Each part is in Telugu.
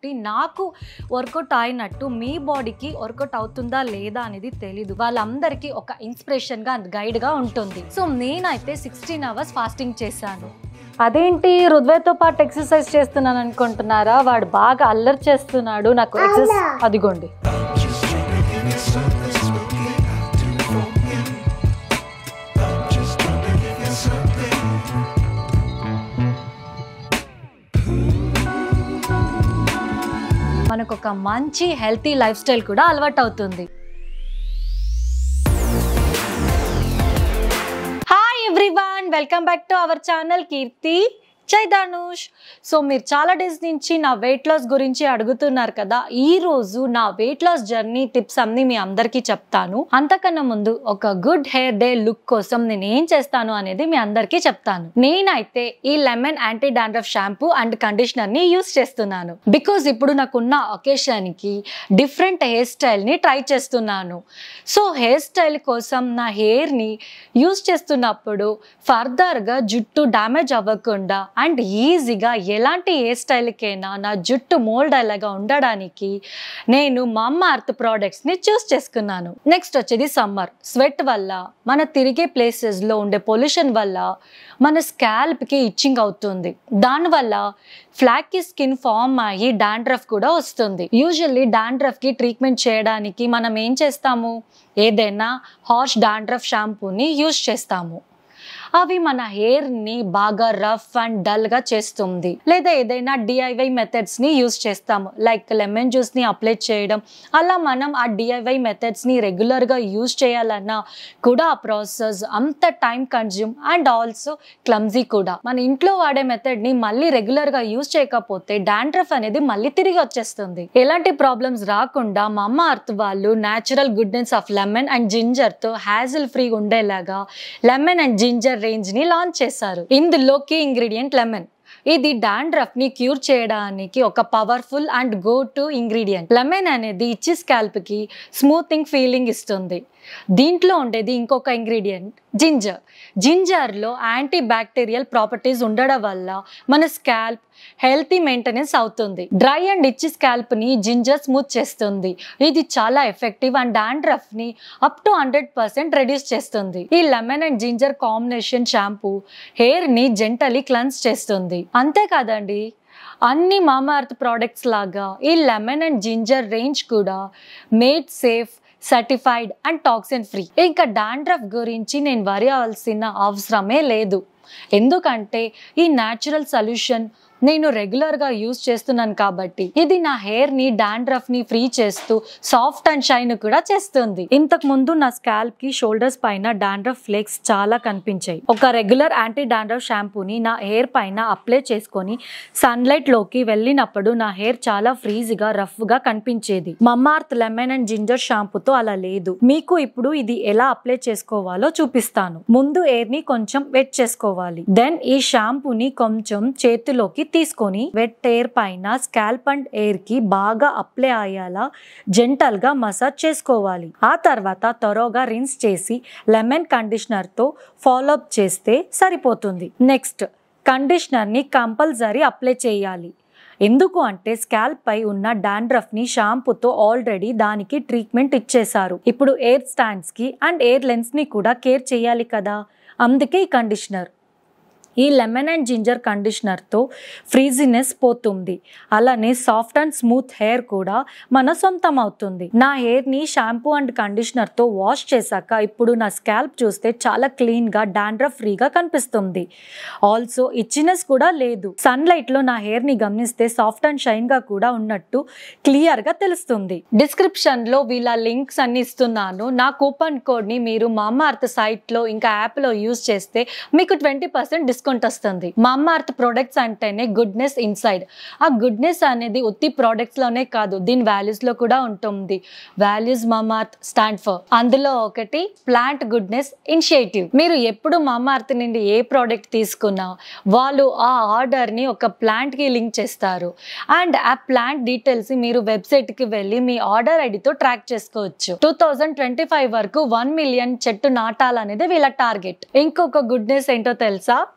కాబట్టి నాకు వర్కౌట్ అయినట్టు మీ బాడీకి వర్కౌట్ అవుతుందా లేదా అనేది తెలీదు వాళ్ళందరికీ ఒక ఇన్స్పిరేషన్గా గైడ్గా ఉంటుంది సో నేనైతే సిక్స్టీన్ అవర్స్ ఫాస్టింగ్ చేశాను అదేంటి హృదయతో పాటు ఎక్సర్సైజ్ చేస్తున్నాను అనుకుంటున్నారా వాడు బాగా అల్లరి చేస్తున్నాడు నాకు ఎక్సర్సైజ్ అదిగోండి మనకు ఒక మంచి హెల్తీ లైఫ్ స్టైల్ కూడా అలవాటు అవుతుంది hi everyone welcome back to our channel Keerthi Jai Dhanush so మీరు చాలా డేస్ నుంచి నా వెయిట్ లాస్ గురించి అడుగుతున్నారు కదా ఈ రోజు నా వెయిట్ లాస్ జర్నీ టిప్స్ అన్ని మీ అందరికీ చెప్తాను అంతకన్నా ముందు ఒక గుడ్ హెయిర్ డే లుక్ కోసం నేను ఏం చేస్తాను అనేది మీ అందరికీ చెప్తాను నేనైతే ఈ lemon anti dandruff shampoo and conditioner ని యూస్ చేస్తున్నాను బికాజ్ ఇప్పుడు నాకున్న ఒకేషన్ కి డిఫరెంట్ హెయిర్ స్టైల్ ని ట్రై చేస్తున్నాను సో హెయిర్ స్టైల్ కోసం నా హెయిర్ ని యూస్ చేస్తున్నప్పుడు ఫర్దర్ గా జుట్టు డ్యామేజ్ అవ్వకుండా అండ్ ఈజీగా ఎలాంటి హెయిర్ స్టైల్కైనా నా జుట్టు మోల్డ్ అయ్యేలాగా ఉండడానికి నేను మమ్మ అర్త్ ప్రోడక్ట్స్ని చూస్ చేసుకున్నాను నెక్స్ట్ వచ్చేది సమ్మర్ స్వెట్ వల్ల మన తిరిగే ప్లేసెస్లో ఉండే పొల్యూషన్ వల్ల మన స్కాల్ప్కి ఇచ్చింగ్ అవుతుంది దానివల్ల ఫ్లాక్కి స్కిన్ ఫామ్ అయ్యి డాండ్రఫ్ కూడా వస్తుంది యూజువల్లీ డాండ్రఫ్కి ట్రీట్మెంట్ చేయడానికి మనం ఏం చేస్తాము ఏదైనా హార్ష్ డాండ్రఫ్ షాంపూని యూజ్ చేస్తాము అవి మన హెయిర్ని బాగా రఫ్ అండ్ డల్గా చేస్తుంది లేదా ఏదైనా డిఐవై మెథడ్స్ని యూస్ చేస్తాము లైక్ లెమన్ జ్యూస్ని అప్లై చేయడం అలా మనం ఆ డిఐవై మెథడ్స్ని రెగ్యులర్గా యూస్ చేయాలన్నా కూడా ఆ ప్రాసెస్ అంత time consume and also clumsy కూడా మన ఇంట్లో వాడే మెథడ్ని మళ్ళీ రెగ్యులర్గా యూస్ చేయకపోతే డాండ్రఫ్ అనేది మళ్ళీ తిరిగి వచ్చేస్తుంది ఎలాంటి ప్రాబ్లమ్స్ రాకుండా మా అమ్మ అర్త్ వాళ్ళు natural goodness of lemon and జింజర్తో హ్యాజిల్ ఫ్రీ ఉండేలాగా లెమన్ అండ్ జింజర్ రేంజ్ ని లాంచ్ చేశారు ఇందులో కీ ఇంగ్రీడియంట్ లెమన్ ఇది డాండ్రఫ్ ని క్యూర్ చేయడానికి ఒక powerful and go to ingredient lemon అనేది ఇచ్చి స్కాల్ప్ కి స్మూతింగ్ ఫీలింగ్ ఇస్తుంది దీంట్లో ఉండేది ఇంకొక ఇంగ్రీడియంట్ జింజర్ జింజర్లో యాంటీ బ్యాక్టీరియల్ ప్రాపర్టీస్ ఉండడం వల్ల మన స్కాల్ప్ హెల్తీ మెయింటెనెన్స్ అవుతుంది డ్రై అండ్ ఇచ్చి స్కాల్ప్ని జింజర్ స్మూత్ చేస్తుంది ఇది చాలా ఎఫెక్టివ్ అండ్ డాండ్రఫ్ని up to hundred percent reduce చేస్తుంది ఈ lemon and ginger combination shampoo హెయిర్ని జెంటలీ క్లన్స్ చేస్తుంది అంతేకాదండి అన్ని మామార్త్ ప్రోడక్ట్స్ లాగా ఈ లెమన్ అండ్ జింజర్ రేంజ్ కూడా made safe certified and toxin free ఇంకా డాండ్రఫ్ గురించి నేను వరి అవ్వాల్సిన అవసరమే లేదు ఎందుకంటే ఈ న్యాచురల్ సొల్యూషన్ నేను రెగ్యులర్గా యూజ్ చేస్తున్నాను కాబట్టి ఇది నా హెయిర్ని డాండ్రఫ్ని ఫ్రీ చేస్తూ సాఫ్ట్ అండ్ షైన్ కూడా చేస్తుంది ఇంతకు ముందు నా స్కాల్ప్కి షోల్డర్స్ పైన డాండ్రఫ్ ఫ్లేక్స్ చాలా కనిపించాయి ఒక రెగ్యులర్ యాంటీ డాండ్రఫ్ షాంపూని నా హెయిర్ పైన అప్లై చేసుకొని సన్లైట్లోకి వెళ్ళినప్పుడు నా హెయిర్ చాలా ఫ్రీజీగా రఫ్గా కనిపించేది మమ్మార్త్ లెమన్ అండ్ జింజర్ షాంపూతో అలా లేదు మీకు ఇప్పుడు ఇది ఎలా అప్లై చేసుకోవాలో చూపిస్తాను ముందు ఎయిర్ ని కొంచెం వెట్ చేసుకోవాలి దెన్ ఈ షాంపూని కొంచెం చేతిలోకి తీసుకొని వెట్ ఎయిర్ పైన స్కాల్ప్ అండ్ ఎయిర్ కి బాగా అప్లై అయ్యేలా జెంటల్ గా మసాజ్ చేసుకోవాలి ఆ తర్వాత త్వరగా రిన్స్ చేసి లెమన్ కండిషనర్ తో ఫాలో అప్ చేస్తే సరిపోతుంది నెక్స్ట్ కండిషనర్ ని కంపల్సరీ అప్లై చేయాలి ఎందుకు అంటే స్కాల్ప్ పై ఉన్న డాండ్రఫ్ ని షాంపూతో ఆల్రెడీ దానికి ట్రీట్మెంట్ ఇచ్చేశారు ఇప్పుడు ఎయిర్ స్టాండ్స్ కి అండ్ ఎయిర్ లెన్స్ ని కూడా కేర్ చేయాలి కదా అందుకే ఈ కండిషనర్ ఈ లెమన్ అండ్ జింజర్ కండిషనర్తో ఫ్రీజినెస్ పోతుంది అలానే సాఫ్ట్ అండ్ స్మూత్ హెయిర్ కూడా మన సొంతం అవుతుంది నా హెయిర్ని షాంపూ అండ్ కండిషనర్తో వాష్ చేశాక ఇప్పుడు నా స్కాల్ప్ చూస్తే చాలా క్లీన్గా డాండ్రఫ్ ఫ్రీగా కనిపిస్తుంది ఆల్సో ఇచ్చినెస్ కూడా లేదు సన్లైట్లో నా హెయిర్ని గమనిస్తే సాఫ్ట్ అండ్ షైన్గా కూడా ఉన్నట్టు క్లియర్గా తెలుస్తుంది డిస్క్రిప్షన్లో వీళ్ళ లింక్స్ అన్ని ఇస్తున్నాను నా కూపన్ కోడ్ని మీరు మామ అర్త్ సైట్లో ఇంకా యాప్లో యూజ్ చేస్తే మీకు ట్వంటీ పర్సెంట్ డిస్కౌంట్ వస్తుంది మామ అర్త్ ప్రొడక్ట్స్ అంటేనే గుడ్నెస్ ఇన్సైడ్ ఆ గుడ్నెస్ అనేది ఉత్తి products లోనే కాదు దీని values లో కూడా ఉంటుంది వాల్యూస్ మామార్త్ స్టాండ్ ఫర్ అందులో ఒకటి ప్లాంట్ గుడ్నెస్ ఇనిషియేటివ్ మీరు ఎప్పుడు మామార్త్ నుండి ఏ ప్రోడక్ట్ తీసుకున్నా వాళ్ళు ఆ ఆర్డర్ని ఒక ప్లాంట్కి లింక్ చేస్తారు అండ్ ఆ ప్లాంట్ డీటెయిల్స్ మీరు వెబ్సైట్కి వెళ్ళి మీ ఆర్డర్ ఐడితో ట్రాక్ చేసుకోవచ్చు టూ థౌజండ్ ట్వంటీ ఫైవ్ వరకు వన్ మిలియన్ చెట్టు నాటాలనేది వీళ్ళ టార్గెట్ ఇంకొక గుడ్నెస్ ఏంటో తెలుసా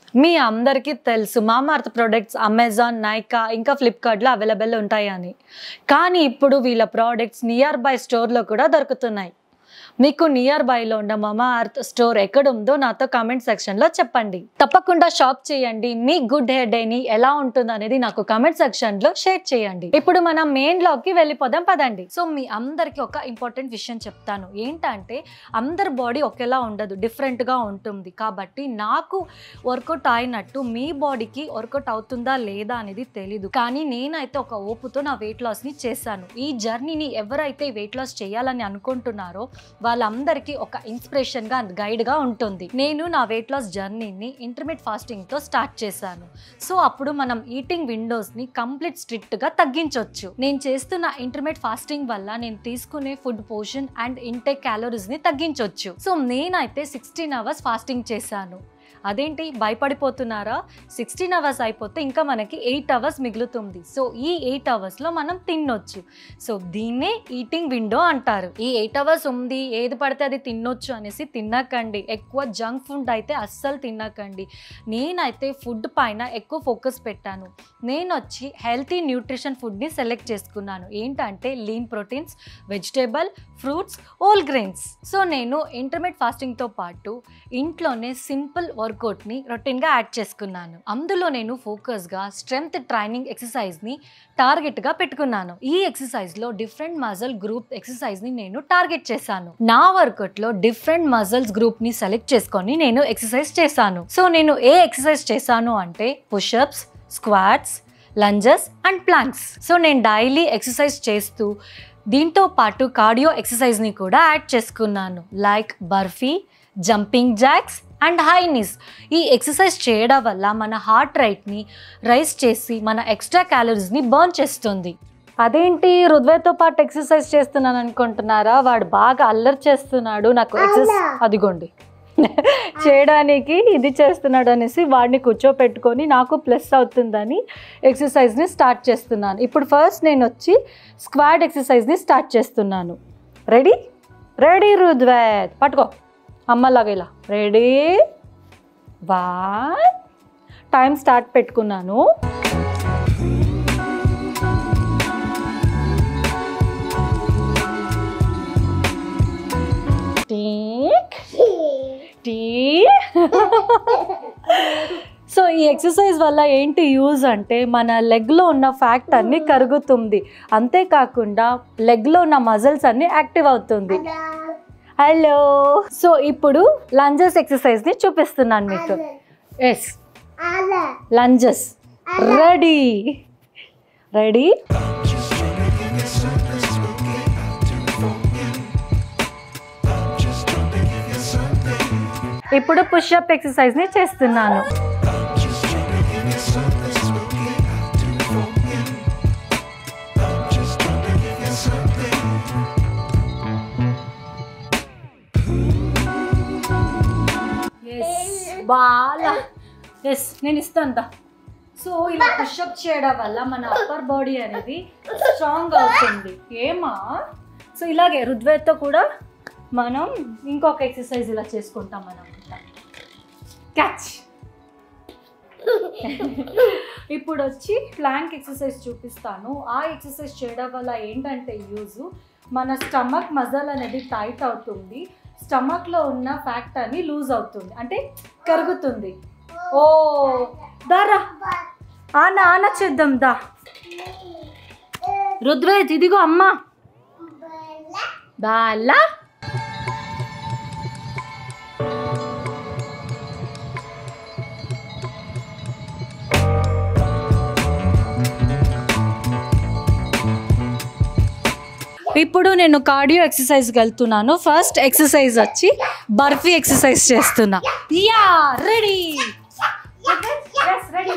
మీ అందరికీ తెలుసు మామార్త్ ప్రొడక్ట్స్ అమెజాన్ నైకా ఇంకా ఫ్లిప్కార్ట్లో అవైలబుల్ ఉంటాయని కానీ ఇప్పుడు వీళ్ళ ప్రోడక్ట్స్ నియర్ బై స్టోర్లో కూడా దొరుకుతున్నాయి మీకు నియర్ బైలో ఉన్న మమా అర్త్ స్టోర్ ఎక్కడ ఉందో నాతో కామెంట్ సెక్షన్లో చెప్పండి తప్పకుండా షాప్ చేయండి మీ గుడ్ హెయిర్ డేని ఎలా ఉంటుంది అనేది నాకు కామెంట్ సెక్షన్లో షేర్ చేయండి ఇప్పుడు మనం మెయిన్ లోకి వెళ్ళిపోదాం పదండి సో మీ అందరికి ఒక ఇంపార్టెంట్ విషయం చెప్తాను ఏంటంటే అందరి బాడీ ఒకేలా ఉండదు డిఫరెంట్గా ఉంటుంది కాబట్టి నాకు వర్కౌట్ అయినట్టు మీ బాడీకి వర్కౌట్ అవుతుందా లేదా అనేది తెలీదు కానీ నేనైతే ఒక ఓపుతో నా వెయిట్ లాస్ని చేశాను ఈ జర్నీని ఎవరైతే వెయిట్ లాస్ చేయాలని అనుకుంటున్నారో వాళ్ళందరికీ ఒక ఇన్స్పిరేషన్గా గైడ్గా ఉంటుంది నేను నా వెయిట్ లాస్ జర్నీని ఇంటర్మీడియట్ ఫాస్టింగ్తో స్టార్ట్ చేశాను సో అప్పుడు మనం ఈటింగ్ విండోస్ని కంప్లీట్ స్ట్రిక్ట్గా తగ్గించవచ్చు నేను చేస్తున్న ఇంటర్మీడియట్ ఫాస్టింగ్ వల్ల నేను తీసుకునే ఫుడ్ పోర్షన్ అండ్ ఇంటేక్ క్యాలరీస్ని తగ్గించవచ్చు సో నేనైతే సిక్స్టీన్ అవర్స్ ఫాస్టింగ్ చేశాను అదేంటి భయపడిపోతున్నారా సిక్స్టీన్ అవర్స్ అయిపోతే ఇంకా మనకి ఎయిట్ అవర్స్ మిగులుతుంది సో ఈ ఎయిట్ అవర్స్లో మనం తినొచ్చు సో దీన్నే ఈటింగ్ విండో అంటారు ఈ ఎయిట్ అవర్స్ ఉంది ఏది పడితే అది తినొచ్చు అనేసి తినకండి ఎక్కువ జంక్ ఫుడ్ అయితే అస్సలు తినకండి నేనైతే ఫుడ్ పైన ఎక్కువ ఫోకస్ పెట్టాను నేను వచ్చి హెల్తీ న్యూట్రిషన్ ఫుడ్ని సెలెక్ట్ చేసుకున్నాను ఏంటంటే lean proteins vegetable fruits whole grains so నేను ఇంటర్మీడియట్ ఫాస్టింగ్తో పాటు ఇంట్లోనే సింపుల్ వర్కౌట్ని రొటీన్గా యాడ్ చేసుకున్నాను అందులో నేను ఫోకస్గా స్ట్రెంగ్త్ ట్రైనింగ్ ఎక్సర్సైజ్ని టార్గెట్గా పెట్టుకున్నాను ఈ ఎక్సర్సైజ్లో డిఫరెంట్ మజల్ గ్రూప్ ఎక్సర్సైజ్ని నేను టార్గెట్ చేశాను నా వర్కౌట్లో డిఫరెంట్ మజల్స్ గ్రూప్ని సెలెక్ట్ చేసుకొని నేను ఎక్సర్సైజ్ చేశాను సో నేను ఏ ఎక్సర్సైజ్ చేశాను అంటే pushups squats lunges and planks so నేను డైలీ ఎక్సర్సైజ్ చేస్తూ దీంతో పాటు కార్డియో ఎక్సర్సైజ్ని కూడా యాడ్ చేసుకున్నాను like burpee jumping jacks and high knees ఈ ఎక్సర్సైజ్ చేయడం వల్ల మన హార్ట్ రేట్ని రైస్ చేసి మన ఎక్స్ట్రా క్యాలరీస్ని బర్న్ చేస్తుంది అదేంటి హృదయతో పాటు ఎక్సర్సైజ్ చేస్తున్నాను అనుకుంటున్నారా వాడు బాగా అల్లరి చేస్తున్నాడు నాకు ఎక్సర్సైజ్ అదిగోండి చేయడానికి ఇది చేస్తున్నాడు అనేసి వాడిని కూర్చోపెట్టుకొని నాకు ప్లస్ అవుతుందని ఎక్సర్సైజ్ని స్టార్ట్ చేస్తున్నాను ఇప్పుడు ఫస్ట్ నేను వచ్చి స్క్వాడ్ ఎక్సర్సైజ్ని స్టార్ట్ చేస్తున్నాను రెడీ రెడీ రుద్వేత్ పట్టుకో అమ్మలాగా ఇలా రెడీ వన్ టైం స్టార్ట్ పెట్టుకున్నాను టీక్ టీ సో ఈ ఎక్సర్సైజ్ వల్ల ఏంటి యూజ్ అంటే మన లెగ్లో ఉన్న ఫ్యాక్ట్ అన్ని కరుగుతుంది అంతేకాకుండా లెగ్లో ఉన్న మజిల్స్ అన్ని యాక్టివ్ అవుతుంది హలో సో ఇప్పుడు లంజెస్ ఎక్సర్సైజ్ని చూపిస్తున్నాను మీకు ఎస్ లంజెస్ రెడీ రెడీ ఇప్పుడు పుషప్ ఎక్సర్సైజ్ని చేస్తున్నాను బాగా ఎస్ నేను ఇస్తాను దా సో ఇలా పుషప్ చేయడం వల్ల మన అప్పర్ బాడీ అనేది స్ట్రాంగ్ అవుతుంది ఏమా సో ఇలాగే రుద్వేత్తో కూడా మనం ఇంకొక ఎక్సర్సైజ్ ఇలా చేసుకుంటాం మనం క్యాచ్ ఇప్పుడు వచ్చి ప్లాంక్ ఎక్సర్సైజ్ చూపిస్తాను ఆ ఎక్సర్సైజ్ చేయడం వల్ల ఏంటంటే యూజ్ మన స్టమక్ మజల్ అనేది టైట్ అవుతుంది స్టమక్లో ఉన్న ఫ్యాక్ట్ అని లూజ్ అవుతుంది అంటే కరుగుతుంది ఓ దారా ఆన ఆన చేద్దాం దా రుద్వేద్ ఇదిగో అమ్మా బాలా ఇప్పుడు నేను కార్డియో ఎక్సర్సైజ్కి వెళ్తున్నాను ఫస్ట్ ఎక్సర్సైజ్ వచ్చి బర్ఫీ ఎక్సర్సైజ్ చేస్తున్నా యా రెడీ రెడీ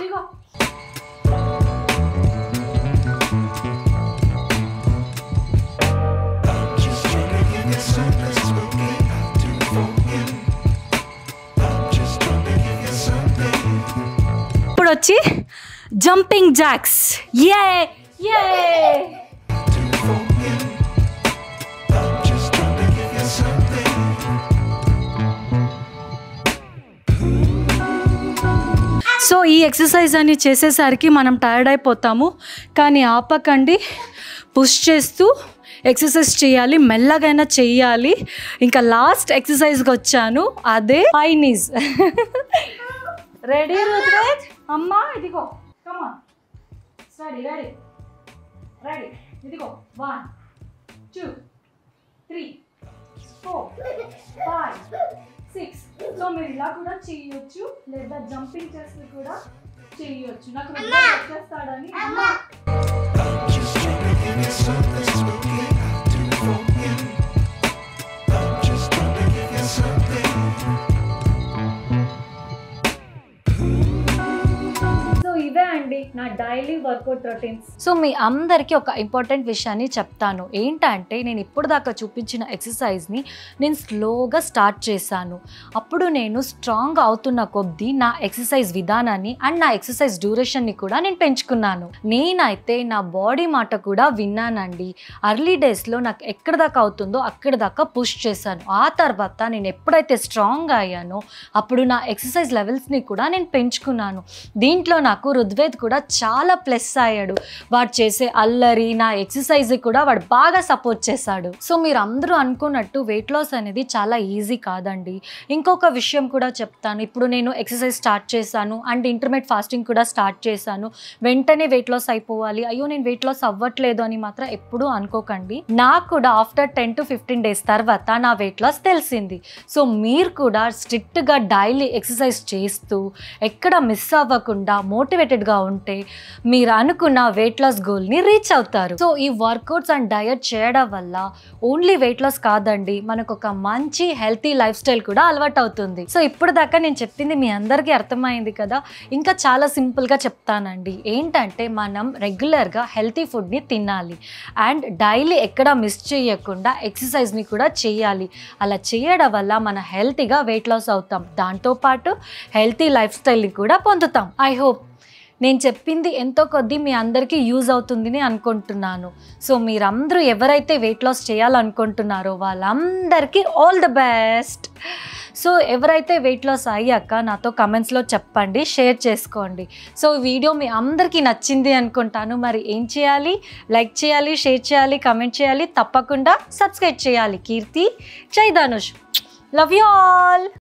ఇప్పుడు వచ్చి జంపింగ్ జాక్స్ ఏ ఏ సో ఈ ఎక్సర్సైజ్ అని చేసేసరికి మనం టైర్డ్ అయిపోతాము కానీ ఆపకండి పుష్ చేస్తూ ఎక్సర్సైజ్ చేయాలి మెల్లగైనా చెయ్యాలి ఇంకా లాస్ట్ ఎక్సర్సైజ్కి వచ్చాను అదే ఐనీస్ రెడీ రుద్వేజ్ అమ్మా ఇదిగో కమా స్టడీ రెడీ రెడీ ఇదిగో one two three four five six so మీరు ఇలా కూడా చేయొచ్చు లేదా జంపింగ్ చేస్తూ కూడా చేయొచ్చు నాకు రుద్వేజ్ వచ్చేస్తాడని అమ్మా Just trying to give you something spooky. I do for you. I'm just trying to give you something. So ఇవే అండి నా డైలీ వర్కౌట్ రొటీన్స్ సో మీ అందరికీ ఒక ఇంపార్టెంట్ విషయాన్ని చెప్తాను ఏంటంటే నేను ఇప్పుడు దాకా చూపించిన ఎక్సర్సైజ్ని నేను స్లోగా స్టార్ట్ చేశాను అప్పుడు నేను స్ట్రాంగ్ అవుతున్న కొద్దీ నా ఎక్సర్సైజ్ విధానాన్ని అండ్ నా ఎక్సర్సైజ్ డ్యూరేషన్ని కూడా నేను పెంచుకున్నాను నేనైతే నా బాడీ మాట కూడా విన్నానండి అర్లీ డేస్లో నాకు ఎక్కడ దాకా అవుతుందో అక్కడ దాకా పుష్ చేశాను ఆ తర్వాత నేను ఎప్పుడైతే స్ట్రాంగ్ అయ్యానో అప్పుడు నా ఎక్సర్సైజ్ లెవెల్స్ని కూడా నేను పెంచుకున్నాను దీంట్లో నాకు రుద్వేద్ కూడా చాలా ప్లస్ అయ్యాడు వాడు చేసే అల్లరి నా ఎక్సర్సైజ్ కూడా వాడు బాగా సపోర్ట్ చేశాడు సో మీరు అందరూ అనుకున్నట్టు వెయిట్ లాస్ అనేది చాలా ఈజీ కాదండి ఇంకొక విషయం కూడా చెప్తాను ఇప్పుడు నేను ఎక్సర్సైజ్ స్టార్ట్ చేశాను అండ్ ఇంటర్మీడియట్ ఫాస్టింగ్ కూడా స్టార్ట్ చేశాను వెంటనే వెయిట్ లాస్ అయిపోవాలి అయ్యో నేను వెయిట్ లాస్ అవ్వట్లేదు అని మాత్రం ఎప్పుడూ అనుకోకండి నాకు కూడా after ten to fifteen days తర్వాత నా వెయిట్ లాస్ తెలిసింది సో మీరు కూడా స్ట్రిక్ట్గా డైలీ ఎక్సర్సైజ్ చేస్తూ ఎక్కడ మిస్ అవ్వకుండా మోటివేటెడ్గా ఉంటే మీరు అనుకున్న వెయిట్ లాస్ గోల్ని రీచ్ అవుతారు సో ఈ వర్కౌట్స్ అండ్ డయట్ చేయడం వల్ల ఓన్లీ వెయిట్ లాస్ కాదండి మనకు ఒక మంచి హెల్తీ లైఫ్ స్టైల్ కూడా అలవాటు అవుతుంది సో ఇప్పుడు దాకా నేను చెప్పింది మీ అందరికీ అర్థమైంది కదా ఇంకా చాలా సింపుల్గా చెప్తానండి ఏంటంటే మనం రెగ్యులర్గా హెల్తీ ఫుడ్ని తినాలి అండ్ డైలీ ఎక్కడ మిస్ చేయకుండా ఎక్సర్సైజ్ని కూడా చేయాలి అలా చేయడం వల్ల మన హెల్తీగా వెయిట్ లాస్ అవుతాం దాంతోపాటు హెల్తీ లైఫ్ స్టైల్ని కూడా పొందుతాం ఐ హోప్ నేను చెప్పింది ఎంతో కొద్దీ మీ అందరికీ యూజ్ అవుతుందని అనుకుంటున్నాను సో మీరందరూ ఎవరైతే వెయిట్ లాస్ చేయాలనుకుంటున్నారో వాళ్ళందరికీ ఆల్ ద బెస్ట్ సో ఎవరైతే వెయిట్ లాస్ అయ్యాక నాతో కమెంట్స్లో చెప్పండి షేర్ చేసుకోండి సో ఈ వీడియో మీ అందరికీ నచ్చింది అనుకుంటాను మరి ఏం చేయాలి లైక్ చేయాలి షేర్ చేయాలి కమెంట్ చేయాలి తప్పకుండా సబ్స్క్రైబ్ చేయాలి కీర్తి Jai Dhanush love you all